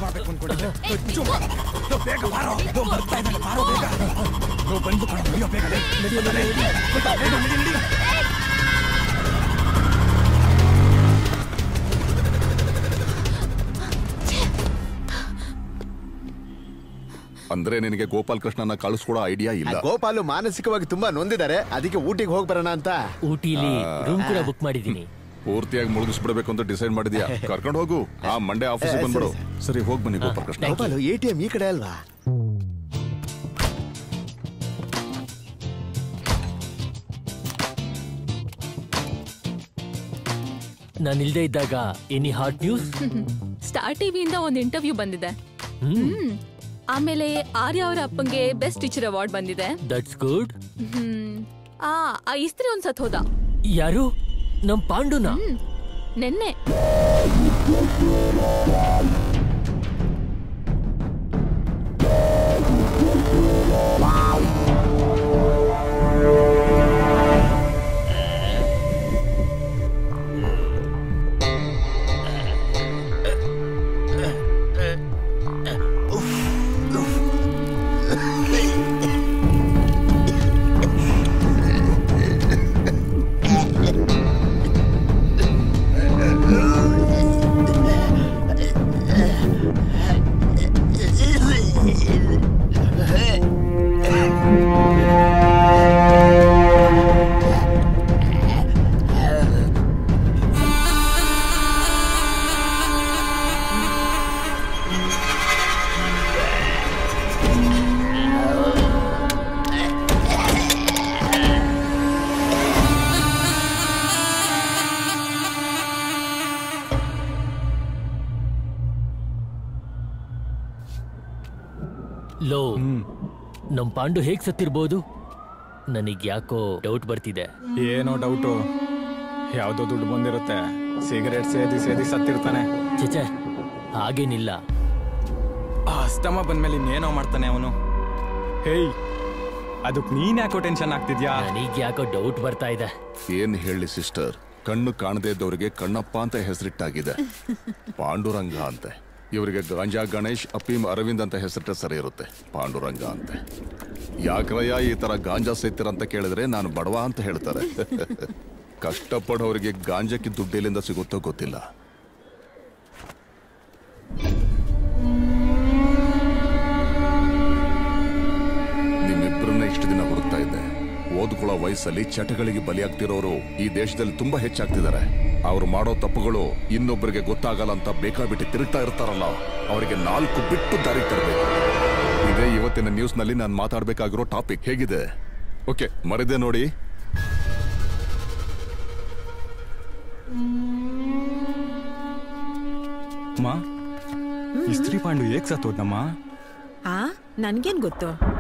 ಮಾಡ್ಬೇಕು ಅನ್ಕೊಂಡಿದ್ದೆ ಹೆಚ್ಚು ಮಾಡು. ಲೋ, ಬೇಗ ಬಾರೋ ಲೋ, ಬರ್ತಾ ಇದ್ದಾನೆ ಬಾರೋ ಬೇಗ ಲೋ, ಬಂದು ಕಣ ನಡೆಯೋ ಬೇಗ ಲೇ. ಗೊತ್ತಾ, ಬೇಗ ನಡಿ, ನಡಿ. ಅಂದ್ರೆ ನಿನಗೆ ಗೋಪಾಲ್ ಕೃಷ್ಣನ ಕಳಿಸ್ಕೊಡೋ ಐಡಿಯಾ ಇಲ್ಲ ಗೋಪಾಲು ಮಾನಸಿಕವಾಗಿ ತುಂಬಾ ನೊಂದಿದ್ದಾರೆ ಅದಕ್ಕೆ ಊಟಿಗೆ ಹೋಗಿ ಬರೋಣ ಅಂತ ಊಟಿಲಿ ರೂಮ್ ಕೂಡ ಬುಕ್ ಮಾಡಿದೀನಿ ಪೂರ್ತಿಯಾಗಿ ಮುಳುಗಿಸ್ಬಿಡ್ಬೇಕು ಅಂತ ಡಿಸೈಡ್ ಮಾಡಿದ್ಯಾ ಕರ್ಕೊಂಡು ಹೋಗು ಆ ಮಂಡೆ ಆಫೀಸಿಗೆ ಬಂದ್ಬಿಡು ಸರಿ ಹೋಗ್ ಬನ್ನಿ Gopal Krishna Gopal A T M ಈ ಕಡೆ ಅಲ್ವಾ ನಾನು ಇಲ್ದೇ ಇದ್ದಾಗ ಎನಿ ಹಾಟ್ ನ್ಯೂಸ್ ಸ್ಟಾರ್ ಟಿವಿಯಿಂದ ಒಂದು ಇಂಟರ್ವ್ಯೂ ಬಂದಿದೆ ಹ್ಮ್ ಆಮೇಲೆ ಆರ್ಯ ಅವರ ಅಪ್ಪಂಗೆ ಬೆಸ್ಟ್ ಟೀಚರ್ ಅವಾರ್ಡ್ ಬಂದಿದೆ ದಟ್ಸ್ ಗುಡ್ ಹ್ಮ್ ಆ ಆ ಇಸ್ತ್ರಿ ಒಂದ್ ಸತ್ ಹೋದ ಯಾರು ನಮ್ ಪಾಂಡುನ ಹ್ಮ್ ನೆನ್ನೆ ಲೋ ನಮ್ ಪಾಂಡು ಹೇಗ್ ಸತ್ತಿರ್ಬೋದು ನನಗ್ ಯಾಕೋ ಡೌಟ್ ಬರ್ತಿದೆ ಏನೋ ಡೌಟು ಯಾವ್ದೋ ದುಡ್ಡು ಬಂದಿರುತ್ತೆ ಸಿಗರೇಟ್ ಸೇದಿ ಸೇದಿ ಸತ್ತಿರ್ತಾನೆ ಚಚೆ ಹಾಗೇನಿಲ್ಲ ಆ ಅಸ್ತಮ ಬಂದ್ಮೇಲೆ ಇನ್ನೇನೋ ಮಾಡ್ತಾನೆ ಅವನು ಹೇಯ್ ಅದಕ್ ನೀನ್ ಯಾಕೋ ಟೆನ್ಷನ್ ಆಗ್ತಿದ್ಯಾ ನನಗ್ ಯಾಕೋ ಡೌಟ್ ಬರ್ತಾ ಇದೆ ಏನ್ ಹೇಳಿ ಸಿಸ್ಟರ್ ಕಣ್ಣು ಕಾಣದೇ ಇದ್ದವರಿಗೆ ಕಣ್ಣಪ್ಪ ಅಂತ ಹೆಸರಿಟ್ಟಾಗಿದೆ ಪಾಂಡುರಂಗ ಅಂತೆ ಇವರಿಗೆ ಗಾಂಜಾ ಗಣೇಶ್ ಅಫೀಮ್ ಅರವಿಂದ್ ಅಂತ ಹೆಸರಿಟ್ರೆ ಸರಿ ಇರುತ್ತೆ ಪಾಂಡುರಂಗ ಅಂತೆ ಯಾಕ್ರಯ್ಯ ಈ ತರ ಗಾಂಜಾ ಸೇತೀರಂತ ಕೇಳಿದ್ರೆ ನಾನು ಬಡವ ಅಂತ ಹೇಳ್ತಾರೆ ಕಷ್ಟಪಡೋರಿಗೆ ಗಾಂಜಾಕ್ಕೆ ದುಡ್ಡೆಲ್ಲಿಂದ ಸಿಗುತ್ತೋ ಗೊತ್ತಿಲ್ಲ ನಿಮ್ಮಿಬ್ಬರನ್ನ ಇಷ್ಟು ದಿನ ಹುಡುಕ್ತಾ ಇದ್ದೆ ಓದ್ಕೊಳ್ಳೋ ವಯಸ್ಸಲ್ಲಿ ಚಟಗಳಿಗೆ ಬಲಿಯಾಗ್ತಿರೋರು ಈ ದೇಶದಲ್ಲಿ ತುಂಬಾ ಹೆಚ್ಚಾಗ್ತಿದ್ದಾರೆ ಅವ್ರು ಮಾಡೋ ತಪ್ಪುಗಳು ಇನ್ನೊಬ್ಬರಿಗೆ ಗೊತ್ತಾಗಲ್ಲ ಅಂತ ಬೇಕಾಬಿಟ್ಟು ತಿರುಗ್ತಾ ಇರ್ತಾರಲ್ಲ ಅವರಿಗೆ ನಾಲ್ಕು ಬಿಟ್ಟು ದಾರಿ ತರಬೇಕು ಇದೇ ಇವತ್ತಿನ ನ್ಯೂಸ್ ನಲ್ಲಿ ನಾನು ಮಾತಾಡ್ಬೇಕಾಗಿರೋ ಟಾಪಿಕ್ ಹೇಗಿದೆ ಓಕೆ ಮರಿದೆ ನೋಡಿ ಅಮ್ಮ ಇಸ್ತ್ರಿ ಪಾಂಡು ಏಕ್ ಸತ್ತೋದ್ನಮ್ಮ ಆ ನನ್ಗೇನ್ ಗೊತ್ತು